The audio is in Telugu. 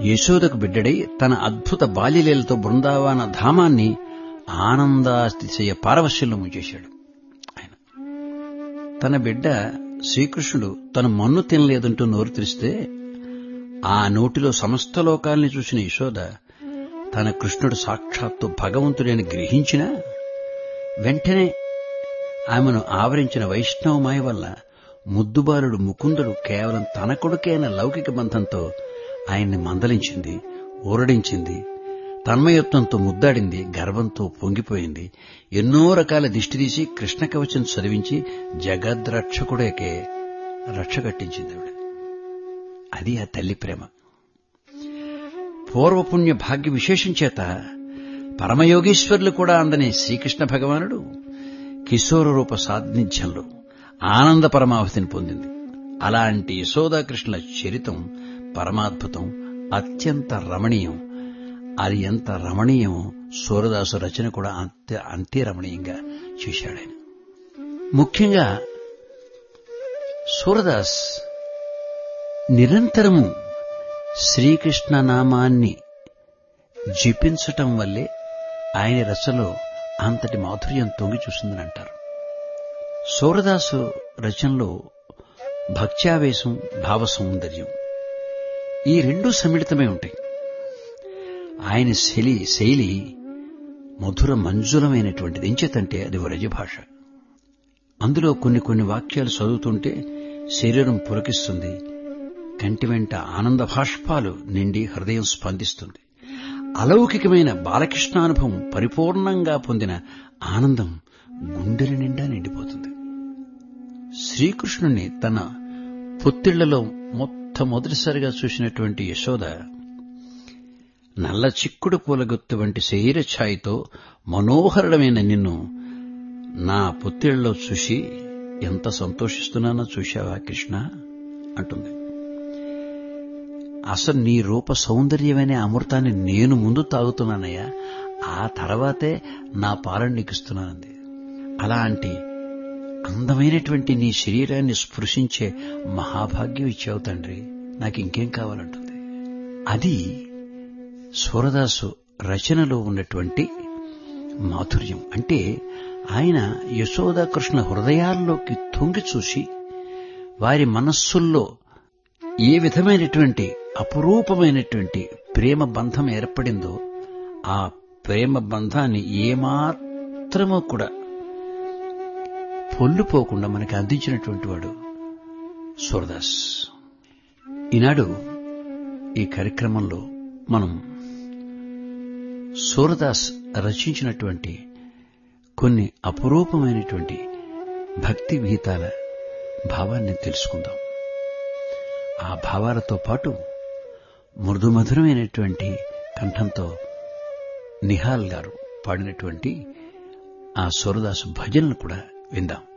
యశోదకు బిడ్డడై తన అద్భుత బాల్యలీలతో బృందావన ధామాన్ని ఆనందాతిశయ పారవశ్యంలో ముంచేశాడు ఆయన తన బిడ్డ శ్రీకృష్ణుడు తన మన్ను తినలేదంటూ నోరు తెరిస్తే ఆ నోటిలో సమస్త లోకాల్ని చూసిన యశోద తన కృష్ణుడు సాక్షాత్తు భగవంతుడని గ్రహించినా వెంటనే ఆమెను ఆవరించిన వైష్ణవమాయ వల్ల ముద్దుబాలుడు ముకుందుడు కేవలం తన కొడుకైన లౌకిక బంధంతో ఆయన్ని మందలించింది ఊరడించింది తన్మయత్వంతో ముద్దాడింది గర్వంతో పొంగిపోయింది ఎన్నో రకాల దిష్టి తీసి కృష్ణ కవచం చదివించి జగద్రక్షకుడేకే రక్ష కట్టించింది ఆవిడ అది ఆ తల్లి ప్రేమ పూర్వపుణ్య భాగ్య విశేషం చేత పరమయోగీశ్వరులు కూడా అందని శ్రీకృష్ణ భగవానుడు కిశోర రూప సాన్నిధ్యంలో ఆనంద పరమావధిని పొందింది అలాంటి యశోదాకృష్ణుల చరితం పరమాద్భుతం అత్యంత రమణీయం అది ఎంత రమణీయమో సూరదాసు రచన కూడా అంతే అంతే రమణీయంగా చేశాడాయన ముఖ్యంగా సూరదాస్ నిరంతరము శ్రీకృష్ణ నామాన్ని జపించటం వల్లే ఆయన రచనలో అంతటి మాధుర్యం తొంగి చూసిందని అంటారు సూరదాసు రచనలో భక్త్యావేశం భావ సౌందర్యం ఈ రెండు సమ్మిళితమై ఉంటాయి ఆయన శైలి శైలి మధుర మంజులమైనటువంటిది ఎంచేతంటే అది వ్రజ భాష అందులో కొన్ని కొన్ని వాక్యాలు చదువుతుంటే శరీరం పులకిస్తుంది కంటి వెంట ఆనంద భాష్పాలు నిండి హృదయం స్పందిస్తుంది అలౌకికమైన బాలకృష్ణానుభవం పరిపూర్ణంగా పొందిన ఆనందం గుండెల నిండా నిండిపోతుంది శ్రీకృష్ణుని తన పొత్తిళ్లలో మొట్టమొదటిసారిగా చూసినటువంటి యశోద నల్ల చిక్కుడు పూలగుత్తు వంటి శరీర ఛాయితో మనోహరమైన నిన్ను నా పొత్తిళ్లలో చూసి ఎంత సంతోషిస్తున్నానో చూశావా కృష్ణ అంటుంది అసలు నీ రూప సౌందర్యమనే అమృతాన్ని నేను ముందు తాగుతున్నానయ్యా ఆ తర్వాతే నా పాలన నీకిస్తున్నానంది అలాంటి అందమైనటువంటి నీ శరీరాన్ని స్పృశించే మహాభాగ్యం ఇచ్చావు తండ్రి నాకు ఇంకేం కావాలంటుంది అది సూరదాసు రచనలో ఉన్నటువంటి మాధుర్యం అంటే ఆయన యశోదాకృష్ణ హృదయాల్లోకి తొంగి చూసి వారి మనస్సుల్లో ఏ విధమైనటువంటి అపురూపమైనటువంటి ప్రేమ బంధం ఏర్పడిందో ఆ ప్రేమ బంధాన్ని ఏమాత్రమో కూడా పొల్లుపోకుండా మనకి అందించినటువంటి వాడు సూరదాస్ ఈనాడు ఈ కార్యక్రమంలో మనం సూరదాస్ రచించినటువంటి కొన్ని అపురూపమైనటువంటి భక్తి గీతాల భావాన్ని తెలుసుకుందాం ఆ భావాలతో పాటు మృదుమధురమైనటువంటి కంఠంతో నిహాల్ గారు పాడినటువంటి ఆ సూరదాసు భజనలు కూడా విందాం